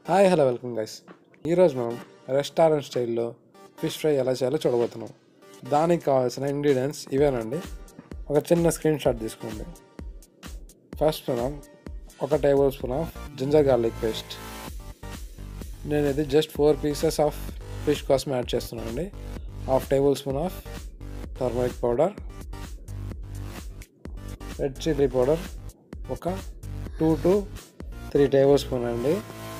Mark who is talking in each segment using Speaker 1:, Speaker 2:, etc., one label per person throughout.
Speaker 1: hi hello welcome guys ఈరోజు మనం restaurant స్టైల్లో ఫిష్ ఫ్రై ఎలా చేయాలో చూడబోతున్నాం దానికి కావాల్సిన ఇంగ్రీడియంట్స్ ఇవేనండి ఒక చిన్న స్క్రీన్ షాట్ తీసుకోండి ఫస్ట్ మనం ఒక tablespoon of ginger garlic paste నేను ఇది just four pieces of fish కోసం యాడ్ చేస్తున్నాను అండి half tablespoon of turmeric powder red chilli powder ఒక two to three tablespoon అండి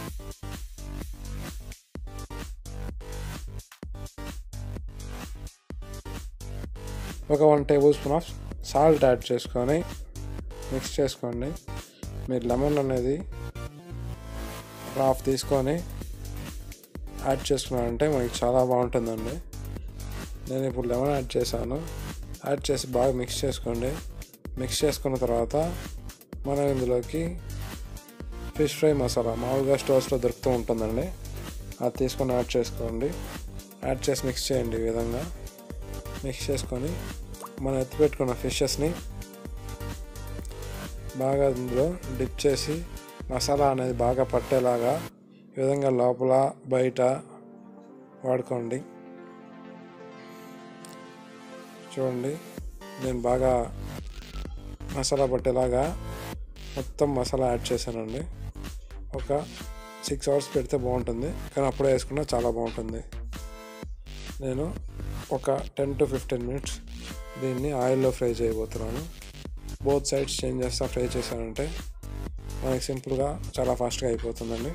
Speaker 1: ఒక one tablespoon of salt add చేసుకొని mix చేసుకోండి మీరు లెమన్ అనేది హాఫ్ తీసుకొని యాడ్ చేసుకున్నారంటే మనకి చాలా బాగుంటుందండి నేను ఇప్పుడు లెమన్ యాడ్ చేశాను యాడ్ చేసి బాగా మిక్స్ చేసుకోండి మిక్స్ చేసుకున్న తర్వాత మనం ఇందులోకి ఫిష్ ఫ్రై మసాలా మామూలుగా స్టోర్స్లో దొరుకుతూ ఉంటుందండి అది తీసుకొని యాడ్ చేసుకోండి యాడ్ చేసి మిక్స్ చేయండి ఈ విధంగా మిక్స్ చేసుకొని మనం ఎత్తి పెట్టుకున్న ఫిషెస్ని బాగా ఇందులో డిప్ చేసి మసాలా అనేది బాగా పట్టేలాగా ఈ విధంగా లోపల బయట వాడుకోండి చూడండి నేను బాగా మసాలా పట్టేలాగా మొత్తం మసాలా యాడ్ చేశానండి ఒక సిక్స్ అవర్స్ పెడితే బాగుంటుంది కానీ అప్పుడే వేసుకున్నా చాలా బాగుంటుంది నేను ఒక టెన్ టు ఫిఫ్టీన్ మినిట్స్ దీన్ని ఆయిల్లో ఫ్రై చేయబోతున్నాను బోత్ సైడ్స్ చేంజ్ చేస్తా ఫ్రై చేశానంటే మనకి సింపుల్గా చాలా ఫాస్ట్గా అయిపోతుందండి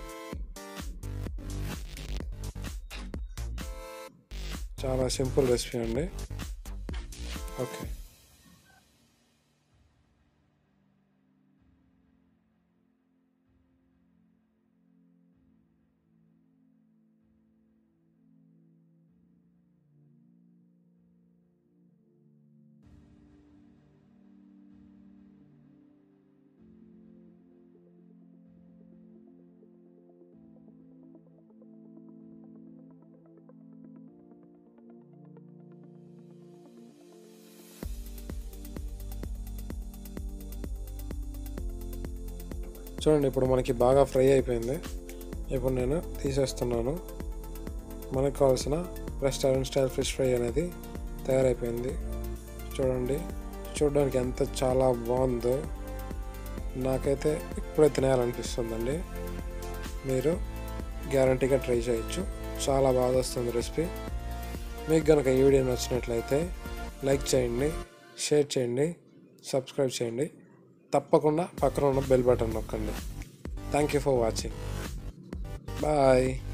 Speaker 1: చాలా సింపుల్ రెసిపీ అండి ఓకే చూడండి ఇప్పుడు మనకి బాగా ఫ్రై అయిపోయింది ఇప్పుడు నేను తీసేస్తున్నాను మనకు కావాల్సిన రెస్టారెంట్ స్టైల్ ఫిష్ ఫ్రై అనేది తయారైపోయింది చూడండి చూడడానికి ఎంత చాలా బాగుందో నాకైతే ఇప్పుడే తినేయాలనిపిస్తుందండి మీరు గ్యారంటీగా ట్రై చేయొచ్చు చాలా బాగా వస్తుంది రెసిపీ మీకు కనుక ఈ వీడియో నచ్చినట్లయితే లైక్ చేయండి షేర్ చేయండి సబ్స్క్రైబ్ చేయండి తప్పకుండా పక్కన ఉన్న బెల్ బటన్ నొక్కండి thank you for watching bye